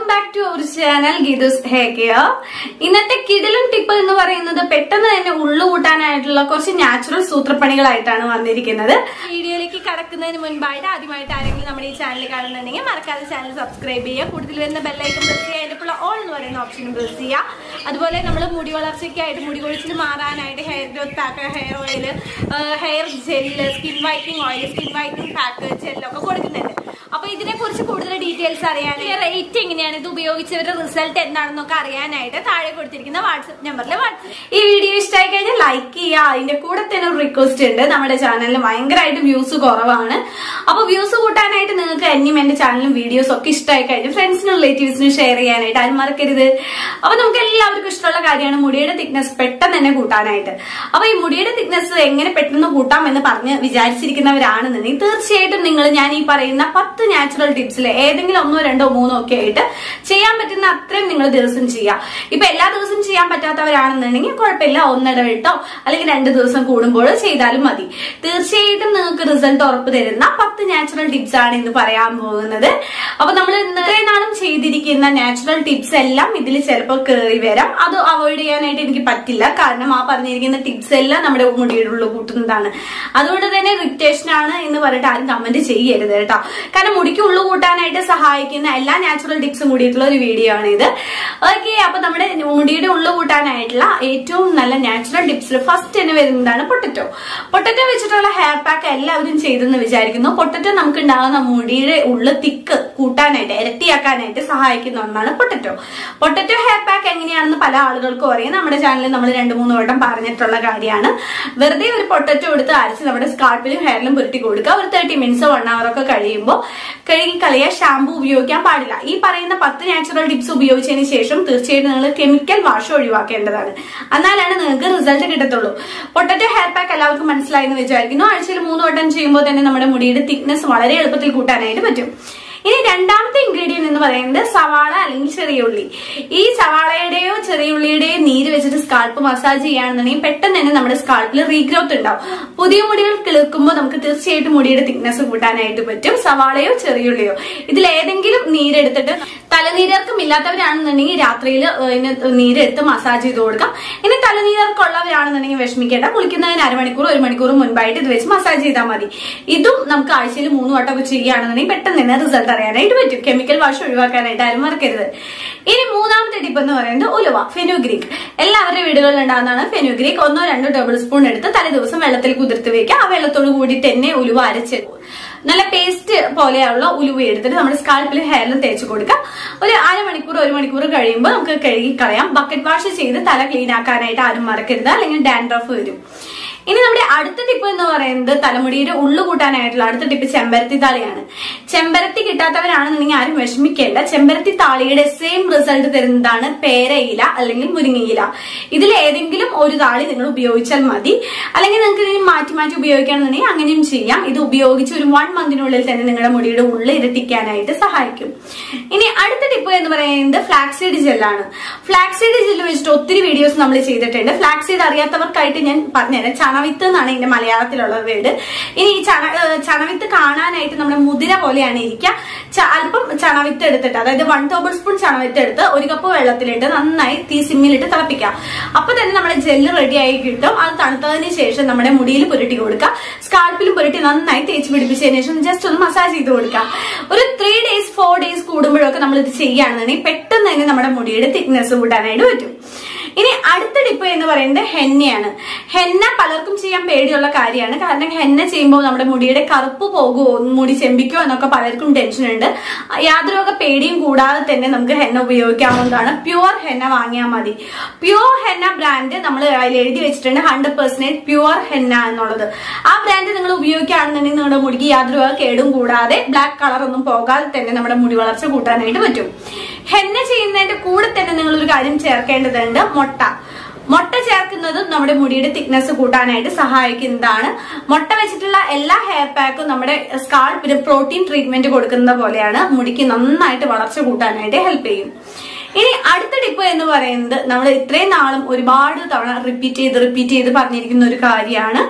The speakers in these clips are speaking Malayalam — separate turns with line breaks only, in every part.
back to our channel Geethu's hair care ഇന്നത്തെ കിടിലൻ ടിപ്പ് എന്ന് പറയുന്നത് പെട്ടെന്ന് തന്നെ ഉള്ളു കൂട്ടാനായിട്ടുള്ള കുറച്ച് നാച്ചുറൽ സൂത്രപ്പണികളായിട്ടാണ് വന്നിരിക്കുന്നത്
വീഡിയോയിലേക്ക് കടക്കുന്നതിന് മുൻപായിട്ട് ആദ്യമായിട്ട് ആരെങ്കിലും നമ്മുടെ ഈ ചാനൽ കാണുന്നുണ്ടെങ്കിൽ മറക്കാതെ ചാനൽ സബ്സ്ക്രൈബ് ചെയ്യുക കൂടുതൽ വരുന്ന ബെല്ലൈക്കൺ പ്രസ് ചെയ്യുക അതിൻ്റെ ഓൾ എന്ന് പറയുന്ന ഓപ്ഷനും പ്രസ് ചെയ്യുക അതുപോലെ നമ്മൾ മുടി വളർച്ചയ്ക്കായിട്ട് മുടി കൊഴിച്ചിൽ മാറാനായിട്ട് hair growth pack hair oil hair gel skin whitening oil skin whitening pack ജെല്ലൊക്കെ കൊടുക്കുന്നുണ്ട് അപ്പൊ ഇതിനെ കുറിച്ച് കൂടുതൽ ഡീറ്റെയിൽസ് അറിയാൻ റേറ്റ് എങ്ങനെയാണ് ഇത് ഉപയോഗിച്ചവരുടെ റിസൾട്ട് എന്താണെന്നൊക്കെ അറിയാനായിട്ട് താഴെ കൊടുത്തിരിക്കുന്ന വാട്സ്ആപ്പ് നമ്പറിൽ വാട്സ്ആപ്പ്
ഈ വീഡിയോ ഇഷ്ടമായി കഴിഞ്ഞാൽ ലൈക്ക് ചെയ്യുക അതിന്റെ കൂടെ തന്നെ ഒരു റിക്വസ്റ്റ് ഉണ്ട് നമ്മുടെ ചാനലിൽ ഭയങ്കരമായിട്ട് വ്യൂസ് കുറവാണ് അപ്പൊ വ്യൂസ് കൂട്ടാനായിട്ട് നിങ്ങൾക്ക് എന്നെയും എന്റെ ചാനലും വീഡിയോസ് ഒക്കെ ഇഷ്ടമായി കഴിഞ്ഞു ഫ്രണ്ട്സിനും റിലേറ്റീവ്സിനും ഷെയർ ചെയ്യാനായിട്ട് ആരും മറക്കരുത് അപ്പൊ നമുക്ക് എല്ലാവർക്കും ഇഷ്ടമുള്ള കാര്യമാണ് മുടിയുടെ തിക്നെസ് പെട്ടെന്ന് തന്നെ കൂട്ടാനായിട്ട് അപ്പൊ ഈ മുടിയുടെ തിക്നെസ് എങ്ങനെ പെട്ടെന്ന് കൂട്ടാം എന്ന് പറഞ്ഞ് വിചാരിച്ചിരിക്കുന്നവരാണെന്നുണ്ടെങ്കിൽ തീർച്ചയായിട്ടും നിങ്ങൾ ഞാൻ ഈ പറയുന്ന പത്ത് നാച്ചുറൽ ടിപ്സിൽ ഏതെങ്കിലും ഒന്നോ രണ്ടോ മൂന്നോ ഒക്കെ ആയിട്ട് ചെയ്യാൻ പറ്റുന്ന അത്രയും നിങ്ങൾ ദിവസം ചെയ്യാം ഇപ്പൊ എല്ലാ ദിവസവും ചെയ്യാൻ പറ്റാത്തവരാണെന്നുണ്ടെങ്കിൽ കുഴപ്പമില്ല ഒന്നിടവിട്ടോ അല്ലെങ്കിൽ രണ്ട് ദിവസം കൂടുമ്പോഴോ ചെയ്താലും മതി തീർച്ചയായിട്ടും നിങ്ങൾക്ക് റിസൾട്ട് ഉറപ്പ് തരുന്ന പത്ത് നാച്ചുറൽ ടിപ്സ് ആണ് ഇന്ന് പറയാൻ പോകുന്നത് അപ്പൊ നമ്മൾ ഇത്രയും നാളും ചെയ്തിരിക്കുന്ന നാച്ചുറൽ ടിപ്സ് എല്ലാം ഇതിൽ ചിലപ്പോൾ കയറി വരാം അത് അവോയ്ഡ് ചെയ്യാനായിട്ട് എനിക്ക് പറ്റില്ല കാരണം ആ പറഞ്ഞിരിക്കുന്ന ടിപ്സ് എല്ലാം നമ്മുടെ മുടിയുടെ ഉള്ളിൽ കൂട്ടുന്നതാണ് അതുകൊണ്ട് തന്നെ റിറ്റേഷൻ ആണ് എന്ന് പറഞ്ഞിട്ട് ആരും കമന്റ് ചെയ്യരുത് കേട്ടോ കാരണം മുടിക്ക് ഉള്ളു കൂട്ടാനായിട്ട് സഹായിക്കുന്ന എല്ലാ നാച്ചുറൽ ടിപ്സും കൂടിയിട്ടുള്ള ഒരു വീഡിയോ ആണ് ഇത് ഓക്കെ അപ്പൊ നമ്മുടെ മുടിയുടെ ഉള്ളു കൂട്ടാനായിട്ടുള്ള ഏറ്റവും നല്ല നാച്ചുറൽ ടിപ്സിൽ ഫസ്റ്റ് തന്നെ വരുന്നതാണ് പൊട്ടറ്റോ പൊട്ടറ്റോ വെച്ചിട്ടുള്ള ഹെയർ പാക്ക് എല്ലാവരും ചെയ്തെന്ന് വിചാരിക്കുന്നു പൊട്ടറ്റോ നമുക്ക് ഉണ്ടാകുന്ന മുടിയുടെ ഉള്ളു തിക്ക് കൂട്ടാനായിട്ട് ഇരട്ടിയാക്കാനായിട്ട് സഹായിക്കുന്ന ഒന്നാണ് പൊട്ടറ്റോ പൊട്ടറ്റോ ഹെയർ പാക്ക് എങ്ങനെയാണെന്ന് പല ആളുകൾക്കും അറിയാം നമ്മുടെ ചാനലിൽ നമ്മൾ രണ്ട് മൂന്ന് വട്ടം പറഞ്ഞിട്ടുള്ള കാര്യമാണ് വെറുതെ ഒരു പൊട്ടറ്റോ എടുത്ത് അരച്ച് നമ്മുടെ സ്കാൾപ്പിലും ഹെയറിലും പുരട്ടി കൊടുക്കുക ഒരു തേർട്ടി മിനിറ്റ്സ് വൺ അവർ ഒക്കെ കഴിയുമ്പോൾ കഴുകി കളയുക ഷാമ്പു ഉപയോഗിക്കാൻ പാടില്ല ഈ പറയുന്ന പത്ത് നാച്ചുറൽ ടിപ്സ് ഉപയോഗിച്ചതിന് ശേഷം തീർച്ചയായിട്ടും നിങ്ങൾ കെമിക്കൽ വാഷ് ഒഴിവാക്കേണ്ടതാണ് എന്നാലാണ് നിങ്ങൾക്ക് റിസൾട്ട് കിട്ടത്തുള്ളൂ പൊട്ടറ്റോ ഹെയർ പാക്ക് എല്ലാവർക്കും മനസ്സിലായി എന്ന് വിചാരിക്കുന്നു ആഴ്ചയിൽ മൂന്ന് വട്ടം ചെയ്യുമ്പോൾ തന്നെ നമ്മുടെ മുടിയുടെ തിക്നെസ് വളരെ എളുപ്പത്തിൽ കൂട്ടാനായിട്ട് പറ്റും ഇനി രണ്ടാമത്തെ ഇൻഗ്രീഡിയന്റ് എന്ന് പറയുന്നത് സവാള അല്ലെങ്കിൽ ചെറിയ ഉള്ളി ഈ സവാളയുടെയോ ചെറിയ ഉള്ളിയുടെയോ നീര് വെച്ചിട്ട് സ്കാൾപ്പ് മസാജ് ചെയ്യുകയാണെന്നുണ്ടെങ്കിൽ പെട്ടെന്ന് തന്നെ നമ്മുടെ സ്കാൾപ്പിൽ റീഗ്രോത്ത് ഉണ്ടാവും പുതിയ മുടികൾ കിളിർക്കുമ്പോൾ നമുക്ക് തീർച്ചയായിട്ടും മുടിയുടെ തിക്നെസ് കൂട്ടാനായിട്ട് പറ്റും സവാളയോ ചെറിയ ഉള്ളിയോ ഇതിൽ ഏതെങ്കിലും നീരെടുത്തിട്ട് തലനീരർക്കും ഇല്ലാത്തവരാണെന്നുണ്ടെങ്കിൽ രാത്രിയിൽ ഇതിന് നീരെടുത്ത് മസാജ് ചെയ്ത് കൊടുക്കാം ഇനി തലനീരർക്കുള്ളവരാണെന്നുണ്ടെങ്കിൽ വിഷമിക്കേണ്ട കുളിക്കുന്നതിന് അരമണിക്കൂർ ഒരു മണിക്കൂർ മുൻപായിട്ട് ഇത് വെച്ച് മസാജ് ചെയ്താൽ മതി ഇതും നമുക്ക് ആഴ്ചയിൽ മൂന്ന് വട്ടമൊക്കെ ചെയ്യുകയാണെന്നുണ്ടെങ്കിൽ പെട്ടെന്ന് തന്നെ റിസൾട്ട് അറിയാനായിട്ട് പറ്റും കെമിക്കൽ വാഷ് ഒഴിവാക്കാനായിട്ട് ആരും മറക്കരുത് ഇനി മൂന്നാമത്തെ ടിപ്പ് എന്ന് പറയുന്നത് ഉലുവ ഫെനുഗ്രീക്ക് എല്ലാവരുടെ വീടുകളിൽ ഉണ്ടാകുന്നതാണ് ഫെനുഗ്രീക്ക് ഒന്നോ രണ്ടോ ടേബിൾ സ്പൂൺ എടുത്ത് തലേ ദിവസം വെള്ളത്തിൽ കുതിർത്ത് വെക്കുക ആ വെള്ളത്തോട് കൂടി തന്നെ ഉലുവ അരച്ച് നല്ല പേസ്റ്റ് പോലെയുള്ള ഉലുവ എടുത്തിട്ട് നമ്മുടെ സ്കാൽപ്പിൽ ഹെയറിലും തേച്ച് കൊടുക്കാം ഒരു അരമണിക്കൂർ ഒരു മണിക്കൂർ കഴിയുമ്പോൾ നമുക്ക് കഴുകി കളയാം ബക്കറ്റ് വാഷ് ചെയ്ത് തല ക്ലീൻ ആക്കാനായിട്ട് ആരും മറക്കരുത് അല്ലെങ്കിൽ ഡാൻഡ്രഫ് വരും ഇനി നമ്മുടെ അടുത്ത ടിപ്പ് എന്ന് പറയുന്നത് തലമുടിയുടെ ഉള്ളു കൂട്ടാനായിട്ടുള്ള അടുത്ത ടിപ്പ് ചെമ്പരത്തി താളിയാണ് ചെമ്പരത്തി കിട്ടാത്തവരാണെന്നുണ്ടെങ്കിൽ ആരും വിഷമിക്കേണ്ട ചെമ്പരത്തി താളിയുടെ സെയിം റിസൾട്ട് തരുന്നതാണ് പേരയില അല്ലെങ്കിൽ മുരിങ്ങയില ഇതിൽ ഏതെങ്കിലും ഒരു താളി നിങ്ങൾ ഉപയോഗിച്ചാൽ മതി അല്ലെങ്കിൽ നിങ്ങൾക്ക് ഇതിന് മാറ്റി മാറ്റി ഉപയോഗിക്കുകയാണെന്നുണ്ടെങ്കിൽ അങ്ങനെയും ചെയ്യാം ഇത് ഉപയോഗിച്ച് ഒരു വൺ മന്തിനുള്ളിൽ തന്നെ നിങ്ങളുടെ മുടിയുടെ ഉള്ളിൽ ഇരട്ടിക്കാനായിട്ട് സഹായിക്കും ഇനി അടുത്ത ടിപ്പ് എന്ന് പറയുന്നത് ഫ്ലാക്സീഡ് ജെല്ലാണ് ഫ്ലാക്സീഡ് ജെല്ല് വെച്ചിട്ട് ഒത്തിരി വീഡിയോസ് നമ്മൾ ചെയ്തിട്ടുണ്ട് ഫ്ലാക്സീഡ് അറിയാത്തവർക്കായിട്ട് ഞാൻ പറഞ്ഞുതരാം ചണവിത്ത് എന്നാണ് ഇതിന്റെ മലയാളത്തിലുള്ള വേർഡ് ഇനി ഈ ചണ ഏഹ് ചണവിത്ത് കാണാനായിട്ട് നമ്മുടെ മുതിര പോലെയാണ് ഇരിക്കുക ച- അല്പം ചണവിത്ത് എടുത്തിട്ട് അതായത് വൺ ടേബിൾ സ്പൂൺ ചണവിത്ത് എടുത്ത് ഒരു കപ്പ് വെള്ളത്തിലിട്ട് നന്നായി തീ സിമ്മിലിട്ട് തിളപ്പിക്കാം അപ്പൊ തന്നെ നമ്മുടെ ജെല്ല് റെഡി ആയി കിട്ടും അത് തണുത്തതിന് ശേഷം നമ്മുടെ മുടിയിൽ പുരട്ടി കൊടുക്കുക സ്കാൽപ്പിലും പുരട്ടി നന്നായി തേച്ച് പിടിപ്പിച്ചതിന് ശേഷം ജസ്റ്റ് ഒന്ന് മസാജ് ചെയ്ത് കൊടുക്കാം ഒരു ത്രീ ഡേയ്സ് ഫോർ ഡേയ്സ് കൂടുമ്പോഴൊക്കെ നമ്മൾ ഇത് ചെയ്യുകയാണെന്നുണ്ടെങ്കിൽ പെട്ടെന്ന് തന്നെ നമ്മുടെ മുടിയുടെ തിക്നെസ് കൂട്ടാനായിട്ട് പറ്റും ഇനി അടുത്ത ടിപ്പ് എന്ന് പറയുന്നത് ഹെന്നയാണ് ഹെന്ന പലർക്കും ചെയ്യാൻ പേടിയുള്ള കാര്യമാണ് കാരണം ഹെന്ന ചെയ്യുമ്പോൾ നമ്മുടെ മുടിയുടെ കറുപ്പ് പോകുമോ മുടി ചെമ്പിക്കോ എന്നൊക്കെ പലർക്കും ടെൻഷൻ ഉണ്ട് യാതൊരു പേടിയും കൂടാതെ തന്നെ നമുക്ക് ഹെന്ന ഉപയോഗിക്കാവുന്നതാണ് പ്യുവർ ഹെന്ന വാങ്ങിയാൽ മതി പ്യുവർ ഹെന്ന ബ്രാൻഡ് നമ്മൾ അതിൽ എഴുതി വെച്ചിട്ടുണ്ട് ഹൺഡ്രഡ് പെർസെന്റേജ് പ്യുവർ ഹെന്ന എന്നുള്ളത് ആ ബ്രാൻഡ് നിങ്ങൾ ഉപയോഗിക്കുകയാണെന്നുണ്ടെങ്കിൽ നിങ്ങളുടെ മുടിക്ക് യാതൊരു കേടും കൂടാതെ ബ്ലാക്ക് കളർ ഒന്നും പോകാതെ തന്നെ നമ്മുടെ മുടി വളർച്ച കൂട്ടാനായിട്ട് പറ്റും ഹെന്ന ചെയ്യുന്നതിന്റെ കൂടെ തന്നെ നിങ്ങൾ ഒരു കാര്യം ചേർക്കേണ്ടതുണ്ട് മുട്ട മുട്ട ചേർക്കുന്നതും നമ്മുടെ മുടിയുടെ തിക്നെസ് കൂട്ടാനായിട്ട് സഹായിക്കുന്നതാണ് മുട്ട വെച്ചിട്ടുള്ള എല്ലാ ഹെയർ പാക്കും നമ്മുടെ സ്കാൾപ്പിന് പ്രോട്ടീൻ ട്രീറ്റ്മെന്റ് കൊടുക്കുന്ന പോലെയാണ് മുടിക്ക് നന്നായിട്ട് വളർച്ച കൂട്ടാനായിട്ട് ഹെൽപ്പ് ചെയ്യും ഇനി അടുത്ത ടിപ്പ് എന്ന് പറയുന്നത് നമ്മൾ ഇത്രയും നാളും ഒരുപാട് തവണ റിപ്പീറ്റ് ചെയ്ത് റിപ്പീറ്റ് ചെയ്ത് പറഞ്ഞിരിക്കുന്ന ഒരു കാര്യമാണ്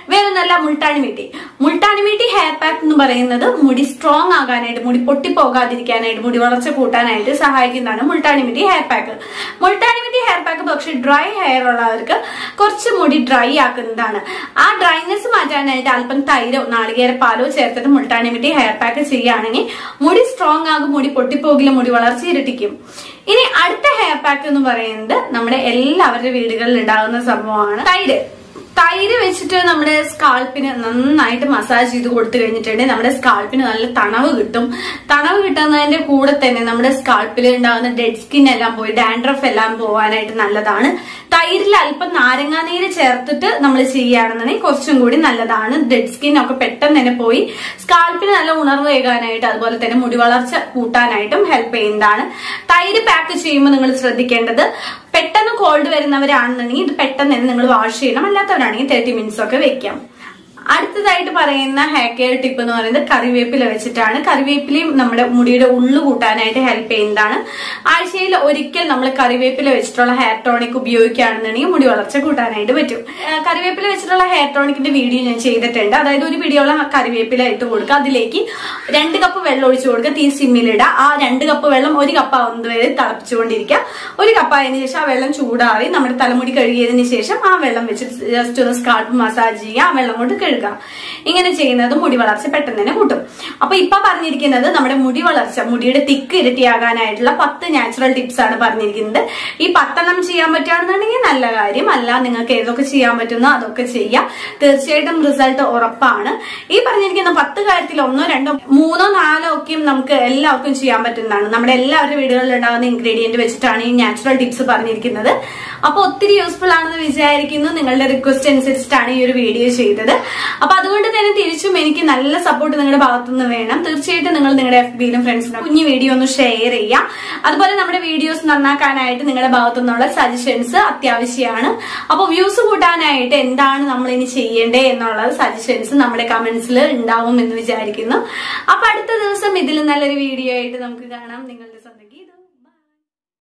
വേറൊന്നല്ല മുൾട്ടാണി മീട്ടി മുൾട്ടാണി മീട്ടി ഹെയർ പാക്ക് എന്ന് പറയുന്നത് മുടി സ്ട്രോങ് ആകാനായിട്ട് മുടി പൊട്ടിപ്പോകാതിരിക്കാനായിട്ട് മുടി വളർച്ച കൂട്ടാനായിട്ട് സഹായിക്കുന്നതാണ് multani mitti hair pack multani mitti hair pack പക്ഷെ ഡ്രൈ ഹെയർ ഉള്ളവർക്ക് കുറച്ച് മുടി ഡ്രൈ ആക്കുന്നതാണ് ആ ഡ്രൈനെസ് മാറ്റാനായിട്ട് അല്പം തൈരോ നാളികേര പാലോ ചേർത്തിട്ട് മുൾട്ടാണി മീട്ടി ഹെയർ പാക്ക് ചെയ്യുകയാണെങ്കിൽ മുടി സ്ട്രോങ് ആകും മുടി പൊട്ടിപ്പോകില്ല മുടി വളർച്ച ഇരട്ടിക്കും ഇനി അടുത്ത ഹെയർ പാക്ക് എന്ന് പറയുന്നത് നമ്മുടെ എല്ലാവരുടെ വീടുകളിൽ ഉണ്ടാകുന്ന സംഭവമാണ് തൈര് തൈര് വെച്ചിട്ട് നമ്മുടെ സ്കാൾപ്പിന് നന്നായിട്ട് മസാജ് ചെയ്ത് കൊടുത്തു കഴിഞ്ഞിട്ടുണ്ടെങ്കിൽ നമ്മുടെ സ്കാൾപ്പിന് നല്ല തണവ് കിട്ടും തണവ് കിട്ടുന്നതിന്റെ കൂടെ തന്നെ നമ്മുടെ സ്കാൾപ്പിൽ ഉണ്ടാകുന്ന ഡെഡ് സ്കിൻ എല്ലാം പോയി ഡാൻഡ്രഫ് എല്ലാം പോകാനായിട്ട് നല്ലതാണ് തൈരിൽ അല്പം നാരങ്ങാനീര് ചേർത്തിട്ട് നമ്മൾ ചെയ്യുകയാണെന്നുണ്ടെങ്കിൽ കുറച്ചും കൂടി നല്ലതാണ് ഡെഡ് സ്കിൻ ഒക്കെ പെട്ടെന്ന് തന്നെ പോയി സ്കാൾപ്പിന് നല്ല ഉണർവ് ഏകാനായിട്ട് അതുപോലെ തന്നെ മുടി വളർച്ച കൂട്ടാനായിട്ടും ഹെൽപ്പ് ചെയ്യുന്നതാണ് തൈര് പാക്ക് ചെയ്യുമ്പോൾ നിങ്ങൾ ശ്രദ്ധിക്കേണ്ടത് പെട്ടെന്ന് കോൾഡ് വരുന്നവരാണെന്നുണ്ടെങ്കിൽ ഇത് പെട്ടെന്ന് തന്നെ നിങ്ങൾ വാഷ് ചെയ്യണം അല്ലാത്തവരാണെങ്കിൽ തേർട്ടി മിനിറ്റ്സ് ഒക്കെ വെക്കാം അടുത്തതായിട്ട് പറയുന്ന ഹെയർ കെയർ ടിപ്പ് എന്ന് പറയുന്നത് കറിവേപ്പില വെച്ചിട്ടാണ് കറിവേപ്പിലയും നമ്മുടെ മുടിയുടെ ഉള്ളു കൂട്ടാനായിട്ട് ഹെൽപ്പ് ചെയ്യുന്നതാണ് ആഴ്ചയിൽ ഒരിക്കൽ നമ്മൾ കറിവേപ്പില വെച്ചിട്ടുള്ള ഹെയർ ടോണിക് ഉപയോഗിക്കുകയാണെന്നുണ്ടെങ്കിൽ മുടി വളർച്ച കൂട്ടാനായിട്ട് പറ്റും ആ, കറിവേപ്പില വെച്ചിട്ടുള്ള ഹെയർ ടോണിക്കിന്റെ വീഡിയോ ഞാൻ ചെയ്തിട്ടുണ്ട് അതായത് ഒരു പിടിയോളം കറിവേപ്പില ഇട്ട് കൊടുക്കുക അതിലേക്ക് രണ്ട് കപ്പ് വെള്ളം ഒഴിച്ചു കൊടുക്കുക തീ സിമ്മിലിടുക ആ രണ്ട് കപ്പ് വെള്ളം ഒരു കപ്പ് ആവുന്നത് വരെ തിളപ്പിച്ചുകൊണ്ടിരിക്കുക ഒരു കപ്പ് ആയതിനു ശേഷം ആ വെള്ളം ചൂടാറി നമ്മുടെ തലമുടി കഴുകിയതിന് ശേഷം ആ വെള്ളം വെച്ച് ജസ്റ്റ് ഒന്ന് സ്കാൾപ്പ് മസാജ് ചെയ്യുക ആ വെള്ളം കൊണ്ട് കഴുകുക ഇങ്ങനെ ചെയ്യുന്നത് മുടി വളർച്ച പെട്ടെന്ന് തന്നെ കൂട്ടും അപ്പൊ ഇപ്പൊ പറഞ്ഞിരിക്കുന്നത് നമ്മുടെ മുടി വളർച്ച മുടിയുടെ തിക്ക് ഇരട്ടിയാകാനായിട്ടുള്ള പത്ത് നാച്ചുറൽ ടിപ്സ് ആണ് പറഞ്ഞിരിക്കുന്നത് ഈ പത്തെണ്ണം ചെയ്യാൻ പറ്റുകയാണെന്നുണ്ടെങ്കിൽ നല്ല കാര്യം അല്ല നിങ്ങൾക്ക് ഏതൊക്കെ ചെയ്യാൻ പറ്റുന്നോ അതൊക്കെ ചെയ്യാം തീർച്ചയായിട്ടും റിസൾട്ട് ഉറപ്പാണ് ഈ പറഞ്ഞിരിക്കുന്ന പത്ത് കാര്യത്തിൽ ഒന്നോ രണ്ടോ മൂന്നോ നാലോ ഒക്കെയും നമുക്ക് എല്ലാവർക്കും ചെയ്യാൻ പറ്റുന്നതാണ് നമ്മുടെ എല്ലാവരുടെ വീടുകളിൽ ഉണ്ടാകുന്ന ഇൻഗ്രീഡിയന്റ് വെച്ചിട്ടാണ് ഈ നാച്ചുറൽ ടിപ്സ് പറഞ്ഞിരിക്കുന്നത് അപ്പൊ ഒത്തിരി യൂസ്ഫുൾ ആണെന്ന് വിചാരിക്കുന്നു നിങ്ങളുടെ റിക്വസ്റ്റ് അനുസരിച്ചിട്ടാണ് ഈ ഒരു വീഡിയോ ചെയ്തത് അപ്പൊ അതുകൊണ്ട് തന്നെ തിരിച്ചും എനിക്ക് നല്ല സപ്പോർട്ട് നിങ്ങളുടെ ഭാഗത്തുനിന്ന് വേണം തീർച്ചയായിട്ടും നിങ്ങൾ നിങ്ങളുടെ എഫ് ബിയിലും ഫ്രണ്ട്സിനും കുഞ്ഞു വീഡിയോ ഒന്ന് ഷെയർ ചെയ്യാം അതുപോലെ നമ്മുടെ വീഡിയോസ് നന്നാക്കാനായിട്ട് നിങ്ങളുടെ ഭാഗത്തു നിന്നുള്ള സജഷൻസ് അത്യാവശ്യമാണ് അപ്പൊ വ്യൂസ് കൂട്ടാനായിട്ട് എന്താണ് നമ്മൾ ഇനി ചെയ്യേണ്ടത് എന്നുള്ള സജഷൻസ് നമ്മുടെ കമന്റ്സിൽ ഉണ്ടാവും എന്ന് വിചാരിക്കുന്നു അപ്പൊ അടുത്ത ദിവസം ഇതിൽ നല്ലൊരു വീഡിയോ ആയിട്ട് നമുക്ക് കാണാം നിങ്ങളുടെ